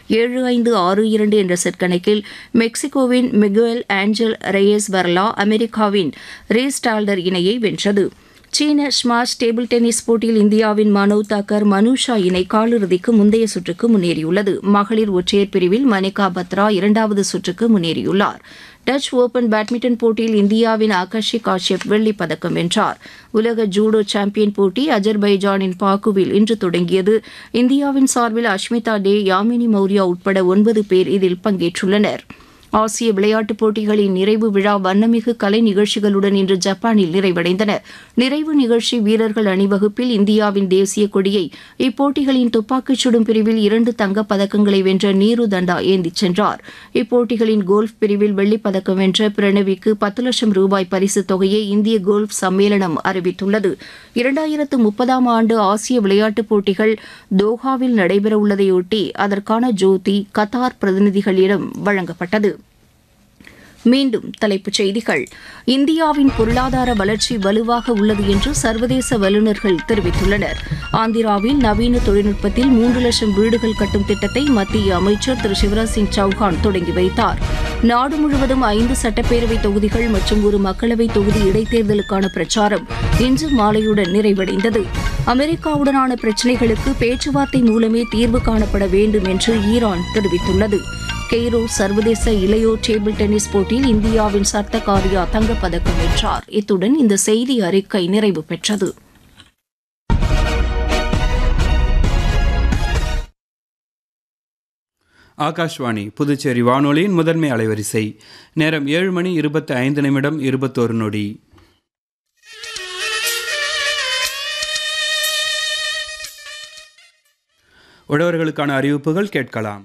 ஏழு ஐந்து ஆறு இரண்டு என்ற செட் கணக்கில் மெக்சிகோவின் மிகுவல் ஆஞ்சல் ரெயஸ் வர்லா அமெரிக்காவின் ரீஸ்டால்டர் இணையை வென்றது சீன ஸ்மாஷ் டேபிள் டென்னிஸ் போட்டியில் இந்தியாவின் மனோவ் தாக்கர் மனுஷா இணை காலிறுதிக்கு முந்தைய சுற்றுக்கு முன்னேறியுள்ளது மகளிர் ஒற்றையர் பிரிவில் மணிகா பத்ரா இரண்டாவது சுற்றுக்கு முன்னேறியுள்ளார் டச் ஓபன் பேட்மிண்டன் போட்டியில் இந்தியாவின் ஆகாஷி காஷ்யப் வெள்ளிப் பதக்கம் வென்றார் உலக ஜூடோ சாம்பியன் போட்டி அஜர்பைஜானின் பாக்குவில் இன்று தொடங்கியது இந்தியாவின் சார்பில் அஷ்மிதா டே யாமினி மௌர்யா உட்பட ஒன்பது பேர் இதில் பங்கேற்றுள்ளனர் ஆசிய விளையாட்டுப் போட்டிகளின் நிறைவு விழா வண்ணமிகு கலை நிகழ்ச்சிகளுடன் இன்று ஜப்பானில் நிறைவடைந்தன நிறைவு நிகழ்ச்சி வீரர்கள் அணிவகுப்பில் இந்தியாவின் தேசிய கொடியை இப்போட்டிகளின் துப்பாக்கிச் சுடும் பிரிவில் இரண்டு தங்கப் பதக்கங்களை வென்ற நீரு தண்டா ஏந்திச் சென்றார் இப்போட்டிகளின் கோல்ஃப் பிரிவில் வெள்ளிப் பதக்கம் வென்ற பிரணவிக்கு பத்து லட்சம் ரூபாய் பரிசுத் தொகையை இந்திய கோல்ஃப் சம்மேளனம் அறிவித்துள்ளது இரண்டாயிரத்து முப்பதாம் ஆண்டு ஆசிய விளையாட்டுப் போட்டிகள் தோஹாவில் நடைபெறவுள்ளதையொட்டி அதற்கான ஜோதி கத்தார் பிரதிநிதிகளிடம் வழங்கப்பட்டது மீண்டும் தலைப்புச் செய்திகள் இந்தியாவின் பொருளாதார வளர்ச்சி வலுவாக உள்ளது என்று சர்வதேச வல்லுநர்கள் தெரிவித்துள்ளனர் ஆந்திராவில் நவீன தொழில்நுட்பத்தில் மூன்று லட்சம் வீடுகள் கட்டும் திட்டத்தை மத்திய அமைச்சர் திரு சிவராஜ் சிங் சௌஹான் தொடங்கி வைத்தார் நாடு முழுவதும் ஐந்து சட்டப்பேரவை தொகுதிகள் மற்றும் ஒரு மக்களவை தொகுதி இடைத்தேர்தலுக்கான பிரச்சாரம் இன்று மாலையுடன் நிறைவடைந்தது அமெரிக்காவுடனான பிரச்சினைகளுக்கு பேச்சுவார்த்தை மூலமே தீர்வு காணப்பட வேண்டும் என்று ஈரான் தெரிவித்துள்ளது கெய்ரோ சர்வதேச இளையோர் டேபிள் டென்னிஸ் போட்டியில் இந்தியாவின் சர்த்தகாரியா தங்கப்பதக்கம் வென்றார் இத்துடன் இந்த செய்தி அறிக்கை நிறைவு பெற்றது ஆகாஷ்வாணி புதுச்சேரி வானொலியின் முதன்மை அலைவரிசை நேரம் ஏழு மணி இருபத்தி ஐந்து நிமிடம் இருபத்தோரு நொடி உழவர்களுக்கான அறிவிப்புகள் கேட்கலாம்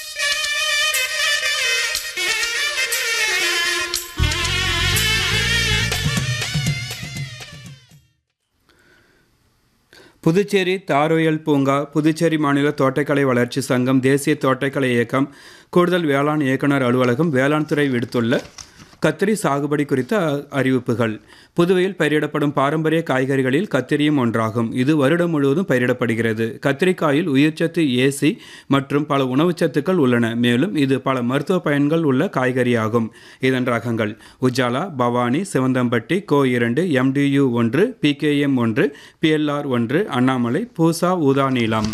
புதுச்சேரி தாரோயல் பூங்கா புதுச்சேரி மாநில தோட்டக்கலை வளர்ச்சி சங்கம் தேசிய தோட்டக்கலை இயக்கம் கூடுதல் வேளாண் இயக்குனர் அலுவலகம் வேளாண் துறை விடுத்துள்ள கத்திரி சாகுபடி குறித்த அறிவிப்புகள் புதுவையில் பயிரிடப்படும் பாரம்பரிய காய்கறிகளில் கத்திரியும் ஒன்றாகும் இது வருடம் முழுவதும் பயிரிடப்படுகிறது கத்திரிக்காயில் உயிர்ச்சத்து ஏசி மற்றும் பல உணவுச்சத்துக்கள் உள்ளன மேலும் இது பல மருத்துவ பயன்கள் உள்ள காய்கறியாகும் இதன் ரகங்கள் உஜாலா பவானி சிவந்தம்பட்டி கோ இரண்டு எம்டியு ஒன்று பிகேஎம் ஒன்று பிஎல்ஆர் ஒன்று அண்ணாமலை பூசா ஊதா நீலம்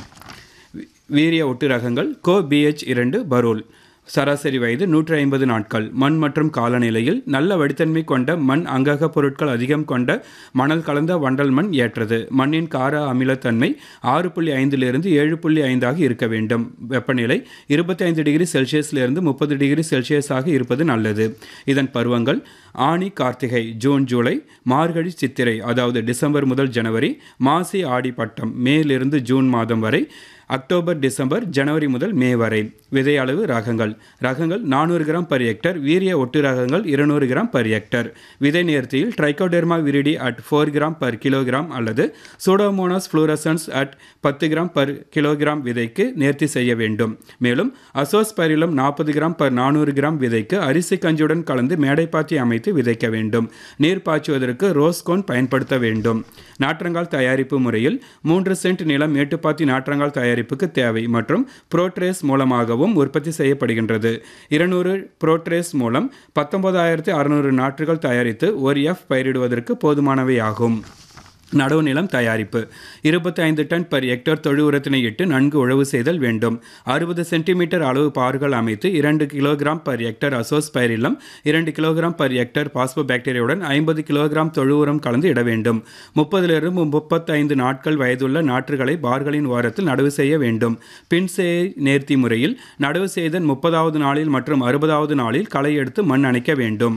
வீரிய ஒட்டு ரகங்கள் கோ பிஹெச் இரண்டு பரூல் சராசரி வயது நூற்றி ஐம்பது நாட்கள் மண் மற்றும் காலநிலையில் நல்ல வடித்தன்மை கொண்ட மண் அங்கக பொருட்கள் அதிகம் கொண்ட மணல் கலந்த வண்டல் மண் ஏற்றது மண்ணின் கார அமிலத்தன்மை ஆறு புள்ளி ஐந்திலிருந்து ஏழு புள்ளி ஐந்தாக இருக்க வேண்டும் வெப்பநிலை இருபத்தி ஐந்து டிகிரி செல்சியஸிலிருந்து முப்பது டிகிரி செல்சியஸாக இருப்பது நல்லது இதன் பருவங்கள் ஆனி கார்த்திகை ஜூன் ஜூலை மார்கழி சித்திரை அதாவது டிசம்பர் முதல் ஜனவரி மாசி ஆடி பட்டம் மேலிருந்து ஜூன் மாதம் வரை அக்டோபர் டிசம்பர் ஜனவரி முதல் மே வரை விதை அளவு ரகங்கள் ரகங்கள் நானூறு கிராம் பர் ஹெக்டர் வீரிய ஒட்டு ரகங்கள் இருநூறு கிராம் பர் ஹெக்டர் விதை நேர்த்தியில் trichoderma viride at four gram per kilogram அல்லது சூடோமோனாஸ் ஃப்ளூரசன்ஸ் அட் பத்து கிராம் பர் கிலோகிராம் விதைக்கு நேர்த்தி செய்ய வேண்டும் மேலும் அசோஸ்பரிலம் நாற்பது கிராம் பர் நானூறு கிராம் விதைக்கு அரிசி கஞ்சியுடன் கலந்து மேடைப்பாத்தி அமைத்து விதைக்க வேண்டும் நீர் பாய்ச்சுவதற்கு ரோஸ்கோன் பயன்படுத்த வேண்டும் நாற்றங்கால் தயாரிப்பு முறையில் மூன்று சென்ட் நிலம் மேட்டுப்பாத்தி நாற்றங்கால் தயாரிப்புக்கு தேவை மற்றும் புரோட்ரேஸ் மூலமாகவும் உற்பத்தி செய்யப்படுகின்றது இருநூறு புரோட்ரேஸ் மூலம் பத்தொன்பதாயிரத்தி அறுநூறு நாற்றுகள் தயாரித்து ஒரு எஃப் பயிரிடுவதற்கு போதுமானவை ஆகும் நடவு நிலம் தயாரிப்பு இருபத்தி ஐந்து டன் பர் ஹெக்டர் தொழு உரத்தினை இட்டு நன்கு உழவு செய்தல் வேண்டும் அறுபது சென்டிமீட்டர் அளவு பார்கள் அமைத்து இரண்டு kilogram per hectare azospirillum இரண்டு கிலோகிராம் பர் ஹெக்டர் பாஸ்போ பாக்டீரியாவுடன் ஐம்பது கிலோகிராம் தொழு உரம் கலந்து இட வேண்டும் முப்பதிலிருந்து முப்பத்தைந்து நாட்கள் வயதுள்ள நாற்றுகளை பார்களின் ஓரத்தில் நடவு செய்ய வேண்டும் பின்சே நேர்த்தி முறையில் நடவு செய்தல் முப்பதாவது நாளில் மற்றும் அறுபதாவது நாளில் களை எடுத்து மண் அணைக்க வேண்டும்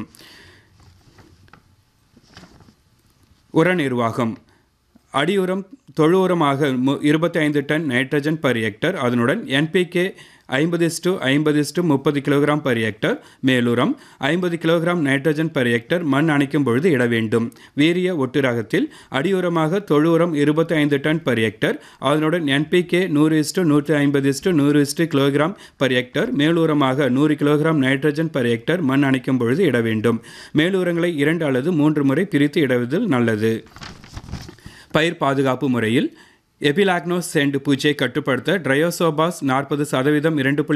உர நிர்வாகம் அடியுரம் தொழு உரமாக இருபத்தி ஐந்து டன் நைட்ரஜன் பர் ஹெக்டர் அதனுடன் என்பிகே ஐம்பது இஸ்டு ஐம்பது இஸ்டு முப்பது கிலோகிராம் பர் ஹெக்டர் மேலுரம் ஐம்பது கிலோகிராம் நைட்ரஜன் பர் ஹெக்டர் மண் அணைக்கும் பொழுது இட வேண்டும் வீரிய ஒட்டு ரகத்தில் அடியுரமாக தொழு உரம் இருபத்தி ஐந்து டன் பர் ஹெக்டர் அதனுடன் என்பிகே நூறு இஸ்டு நூற்றி ஐம்பது இஸ்டு நூறு இஸ்டு கிலோகிராம் பர் ஹெக்டர் மேலுரமாக நூறு கிலோகிராம் நைட்ரஜன் பர் ஹெக்டர் மண் அணைக்கும் பொழுது இட வேண்டும் மேலுரங்களை இரண்டு அல்லது மூன்று முறை பிரித்து இடுவதில் நல்லது பயிர் பாதுகாப்பு முறையில் எபிலாக்னோஸ் சென்ட் பூச்சியை கட்டுப்படுத்த ட்ரையோசோபாஸ் நாற்பது சதவீதம் இரண்டு